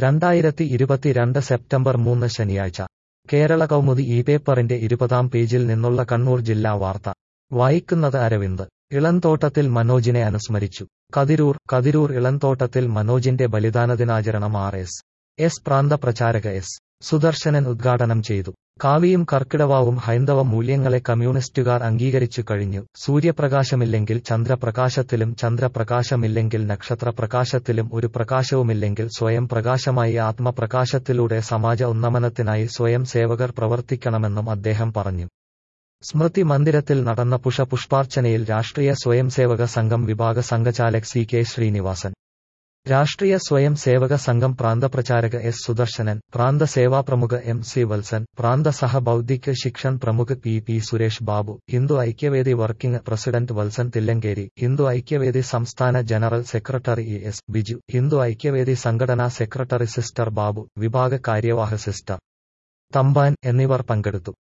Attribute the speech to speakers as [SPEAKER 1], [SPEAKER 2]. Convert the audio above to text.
[SPEAKER 1] രണ്ടായിരത്തി ഇരുപത്തിരണ്ട് സെപ്റ്റംബർ മൂന്ന് ശനിയാഴ്ച കേരള കൗമുദി ഈ പേപ്പറിന്റെ ഇരുപതാം പേജിൽ നിന്നുള്ള കണ്ണൂർ ജില്ലാ വാർത്ത വായിക്കുന്നത് അരവിന്ദ് ഇളന്തോട്ടത്തിൽ മനോജിനെ അനുസ്മരിച്ചു കതിരൂർ കതിരൂർ ഇളന്തോട്ടത്തിൽ മനോജിന്റെ ബലിദാനദിനാചരണം ആർ എസ് എസ് പ്രാന്ത പ്രചാരക എസ് സുദർശനൻ ഉദ്ഘാടനം ചെയ്തു കാവിയും കർക്കിടവാവും ഹൈന്ദവ മൂല്യങ്ങളെ കമ്മ്യൂണിസ്റ്റുകാർ അംഗീകരിച്ചു കഴിഞ്ഞു സൂര്യപ്രകാശമില്ലെങ്കിൽ ചന്ദ്രപ്രകാശത്തിലും ചന്ദ്രപ്രകാശമില്ലെങ്കിൽ നക്ഷത്രപ്രകാശത്തിലും ഒരു പ്രകാശവുമില്ലെങ്കിൽ സ്വയം പ്രകാശമായി ആത്മപ്രകാശത്തിലൂടെ സമാജ ഉന്നമനത്തിനായി സ്വയം സേവകർ പ്രവർത്തിക്കണമെന്നും അദ്ദേഹം പറഞ്ഞു സ്മൃതി മന്ദിരത്തിൽ നടന്ന പുഷ്പപുഷ്പാർച്ചനയിൽ രാഷ്ട്രീയ സ്വയംസേവക സംഘം വിഭാഗ സംഘചാലക് സി കെ ശ്രീനിവാസൻ രാഷ്ട്രീയ സ്വയം സേവക സംഘം പ്രാന്തപ്രചാരക എസ് സുദർശനൻ പ്രാന്ത സേവാ പ്രമുഖ എം സി വത്സൻ പ്രാന്ത സഹ ബൗദ്ധിക ശിക്ഷൺ പ്രമുഖ P P Suresh Babu Hindu Aikyavedi working president Valsan Thillankeri Hindu Aikyavedi സംസ്ഥാന general secretary E S Biju Hindu Aikyavedi സംഘടനാ സെക്രട്ടറി സിസ്റ്റർ ബാബു വിഭാഗ കാര്യവാഹ സിസ്റ്റർ തമ്പാൻ എന്നിവർ പങ്കെടുത്തു